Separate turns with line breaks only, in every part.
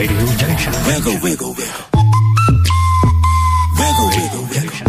Radio Junction.
Wiggle, wiggle, wiggle. Wiggle, wiggle, wiggle.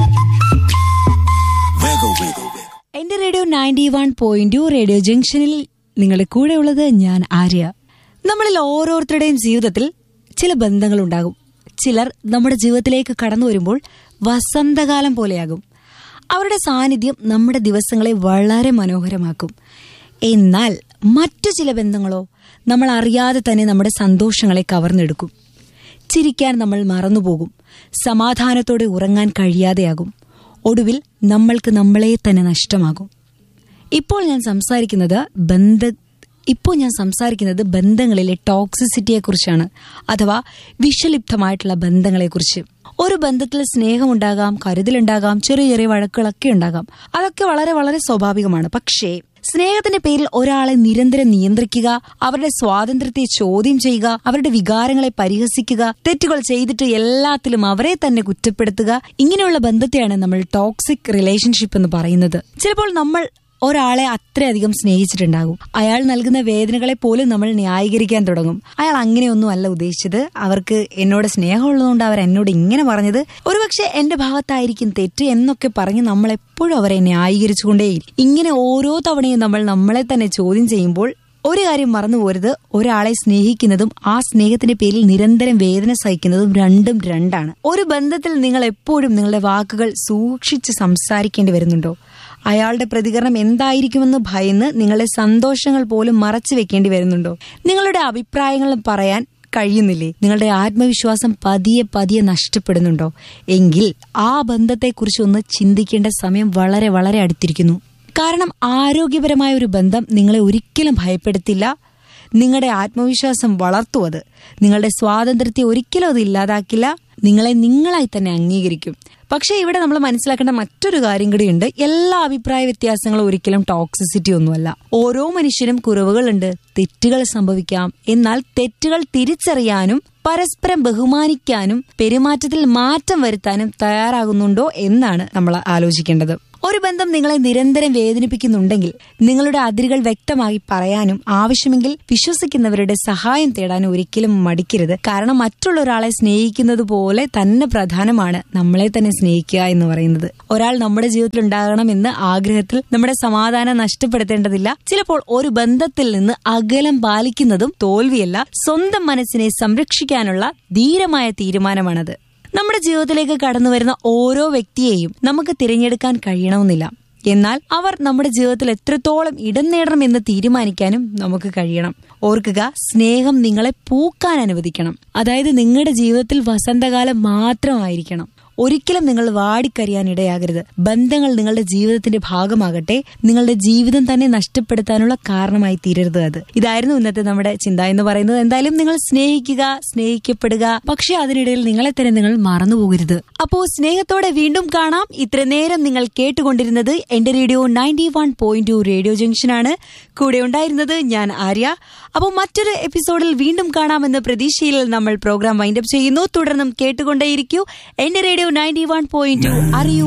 Wiggle, wiggle, wiggle.
എന്റെ radio ninety one point radio ജംഗ്ഷനിൽ നിങ്ങളുടെ കൂടെ ഉള്ളത് ഞാൻ ആര്യ നമ്മളിൽ ഓരോരുത്തരുടെയും ജീവിതത്തിൽ ചില ബന്ധങ്ങൾ ഉണ്ടാകും ചിലർ നമ്മുടെ ജീവിതത്തിലേക്ക് കടന്നു വരുമ്പോൾ വസന്തകാലം പോലെയാകും അവരുടെ സാന്നിധ്യം നമ്മുടെ ദിവസങ്ങളെ വളരെ മനോഹരമാക്കും എന്നാൽ മറ്റു ചില ബന്ധങ്ങളോ നമ്മൾ അറിയാതെ തന്നെ നമ്മുടെ സന്തോഷങ്ങളെ കവർന്നെടുക്കും ചിരിക്കാൻ നമ്മൾ മറന്നുപോകും സമാധാനത്തോടെ ഉറങ്ങാൻ കഴിയാതെയാകും ഒടുവിൽ നമ്മൾക്ക് നമ്മളെ തന്നെ നഷ്ടമാകും ഇപ്പോൾ ഞാൻ സംസാരിക്കുന്നത് ബന്ധ ഇപ്പോൾ ഞാൻ സംസാരിക്കുന്നത് ബന്ധങ്ങളിലെ ടോക്സിസിറ്റിയെ കുറിച്ചാണ് അഥവാ വിഷലിപ്തമായിട്ടുള്ള ബന്ധങ്ങളെക്കുറിച്ച് ഒരു ബന്ധത്തിൽ സ്നേഹമുണ്ടാകാം കരുതലുണ്ടാകാം ചെറിയ ചെറിയ വഴക്കുകളൊക്കെ ഉണ്ടാകാം അതൊക്കെ വളരെ വളരെ സ്വാഭാവികമാണ് പക്ഷേ സ്നേഹത്തിന്റെ പേരിൽ ഒരാളെ നിരന്തരം നിയന്ത്രിക്കുക അവരുടെ സ്വാതന്ത്ര്യത്തെ ചോദ്യം ചെയ്യുക അവരുടെ വികാരങ്ങളെ പരിഹസിക്കുക തെറ്റുകൾ ചെയ്തിട്ട് എല്ലാത്തിലും അവരെ തന്നെ കുറ്റപ്പെടുത്തുക ഇങ്ങനെയുള്ള ബന്ധത്തെയാണ് നമ്മൾ ടോക്സിക് റിലേഷൻഷിപ്പ് എന്ന് പറയുന്നത് ചിലപ്പോൾ നമ്മൾ ഒരാളെ അത്രയധികം സ്നേഹിച്ചിട്ടുണ്ടാകും അയാൾ നൽകുന്ന വേദനകളെ പോലും നമ്മൾ ന്യായീകരിക്കാൻ തുടങ്ങും അയാൾ അങ്ങനെയൊന്നും അല്ല ഉദ്ദേശിച്ചത് അവർക്ക് എന്നോട് സ്നേഹമുള്ളതുകൊണ്ട് അവർ എന്നോട് ഇങ്ങനെ പറഞ്ഞത് ഒരുപക്ഷെ എന്റെ ഭാഗത്തായിരിക്കും തെറ്റ് എന്നൊക്കെ പറഞ്ഞ് നമ്മൾ എപ്പോഴും അവരെ ന്യായീകരിച്ചുകൊണ്ടേയിരിക്കും ഇങ്ങനെ ഓരോ തവണയും നമ്മൾ നമ്മളെ തന്നെ ചോദ്യം ചെയ്യുമ്പോൾ ഒരു കാര്യം മറന്നു പോരുത് ഒരാളെ സ്നേഹിക്കുന്നതും ആ സ്നേഹത്തിന്റെ പേരിൽ നിരന്തരം വേദന സഹിക്കുന്നതും രണ്ടും രണ്ടാണ് ഒരു ബന്ധത്തിൽ നിങ്ങൾ എപ്പോഴും നിങ്ങളുടെ വാക്കുകൾ സൂക്ഷിച്ച് സംസാരിക്കേണ്ടി വരുന്നുണ്ടോ അയാളുടെ പ്രതികരണം എന്തായിരിക്കുമെന്ന് ഭയന്ന് നിങ്ങളുടെ സന്തോഷങ്ങൾ പോലും മറച്ചു വെക്കേണ്ടി വരുന്നുണ്ടോ നിങ്ങളുടെ അഭിപ്രായങ്ങൾ പറയാൻ കഴിയുന്നില്ലേ നിങ്ങളുടെ ആത്മവിശ്വാസം പതിയെ പതിയെ നഷ്ടപ്പെടുന്നുണ്ടോ എങ്കിൽ ആ ബന്ധത്തെക്കുറിച്ച് ഒന്ന് ചിന്തിക്കേണ്ട സമയം വളരെ വളരെ അടുത്തിരിക്കുന്നു കാരണം ആരോഗ്യപരമായ ഒരു ബന്ധം നിങ്ങളെ ഒരിക്കലും ഭയപ്പെടുത്തില്ല നിങ്ങളുടെ ആത്മവിശ്വാസം വളർത്തു അത് നിങ്ങളുടെ സ്വാതന്ത്ര്യത്തെ ഒരിക്കലും അത് ഇല്ലാതാക്കില്ല നിങ്ങളെ നിങ്ങളായി തന്നെ അംഗീകരിക്കും പക്ഷേ ഇവിടെ നമ്മൾ മനസ്സിലാക്കേണ്ട മറ്റൊരു കാര്യം കൂടിയുണ്ട് എല്ലാ അഭിപ്രായ വ്യത്യാസങ്ങളും ഒരിക്കലും ടോക്സിസിറ്റി ഒന്നുമല്ല ഓരോ മനുഷ്യനും കുറവുകളുണ്ട് തെറ്റുകൾ സംഭവിക്കാം എന്നാൽ തെറ്റുകൾ തിരിച്ചറിയാനും പരസ്പരം ബഹുമാനിക്കാനും പെരുമാറ്റത്തിൽ മാറ്റം വരുത്താനും തയ്യാറാകുന്നുണ്ടോ എന്നാണ് നമ്മൾ ആലോചിക്കേണ്ടത് ഒരു ബന്ധം നിങ്ങളെ നിരന്തരം വേദനിപ്പിക്കുന്നുണ്ടെങ്കിൽ നിങ്ങളുടെ അതിരുകൾ വ്യക്തമായി പറയാനും ആവശ്യമെങ്കിൽ വിശ്വസിക്കുന്നവരുടെ സഹായം തേടാനും ഒരിക്കലും മടിക്കരുത് കാരണം മറ്റുള്ള ഒരാളെ സ്നേഹിക്കുന്നത് പോലെ തന്നെ പ്രധാനമാണ് നമ്മളെ തന്നെ സ്നേഹിക്കുക എന്ന് പറയുന്നത് ഒരാൾ നമ്മുടെ ജീവിതത്തിൽ ഉണ്ടാകണമെന്ന് ആഗ്രഹത്തിൽ നമ്മുടെ സമാധാനം നഷ്ടപ്പെടുത്തേണ്ടതില്ല ചിലപ്പോൾ ഒരു ബന്ധത്തിൽ നിന്ന് അകലം പാലിക്കുന്നതും തോൽവിയല്ല സ്വന്തം മനസ്സിനെ സംരക്ഷിക്കാനുള്ള ധീരമായ തീരുമാനമാണത് നമ്മുടെ ജീവിതത്തിലേക്ക് കടന്നു വരുന്ന ഓരോ വ്യക്തിയെയും നമുക്ക് തിരഞ്ഞെടുക്കാൻ കഴിയണമെന്നില്ല എന്നാൽ അവർ നമ്മുടെ ജീവിതത്തിൽ എത്രത്തോളം ഇടം നേടണമെന്ന് തീരുമാനിക്കാനും നമുക്ക് കഴിയണം ഓർക്കുക സ്നേഹം നിങ്ങളെ പൂക്കാൻ അനുവദിക്കണം അതായത് നിങ്ങളുടെ ജീവിതത്തിൽ വസന്തകാലം മാത്രമായിരിക്കണം ഒരിക്കലും നിങ്ങൾ വാടിക്കരിയാൻ ഇടയാകരുത് ബന്ധങ്ങൾ നിങ്ങളുടെ ജീവിതത്തിന്റെ ഭാഗമാകട്ടെ നിങ്ങളുടെ ജീവിതം തന്നെ നഷ്ടപ്പെടുത്താനുള്ള കാരണമായി തീരരുത് അത് ഇതായിരുന്നു ഇന്നത്തെ നമ്മുടെ ചിന്ത എന്ന് പറയുന്നത് എന്തായാലും നിങ്ങൾ സ്നേഹിക്കുക സ്നേഹിക്കപ്പെടുക പക്ഷെ അതിനിടയിൽ നിങ്ങളെ തന്നെ നിങ്ങൾ മറന്നുപോകരുത് അപ്പോ സ്നേഹത്തോടെ വീണ്ടും കാണാം ഇത്ര നേരം നിങ്ങൾ കേട്ടുകൊണ്ടിരുന്നത് എന്റെ radio ninety one point two radio ജംഗ്ഷനാണ് കൂടെ ഉണ്ടായിരുന്നത് ഞാൻ ആര്യ അപ്പോൾ മറ്റൊരു എപ്പിസോഡിൽ വീണ്ടും കാണാമെന്ന പ്രതീക്ഷയിൽ നമ്മൾ പ്രോഗ്രാം വൈൻഡപ്പ് ചെയ്യുന്നു തുടർന്നും കേട്ടുകൊണ്ടേയിരിക്കൂ എന്റെ radio ninety one point two അറിയൂ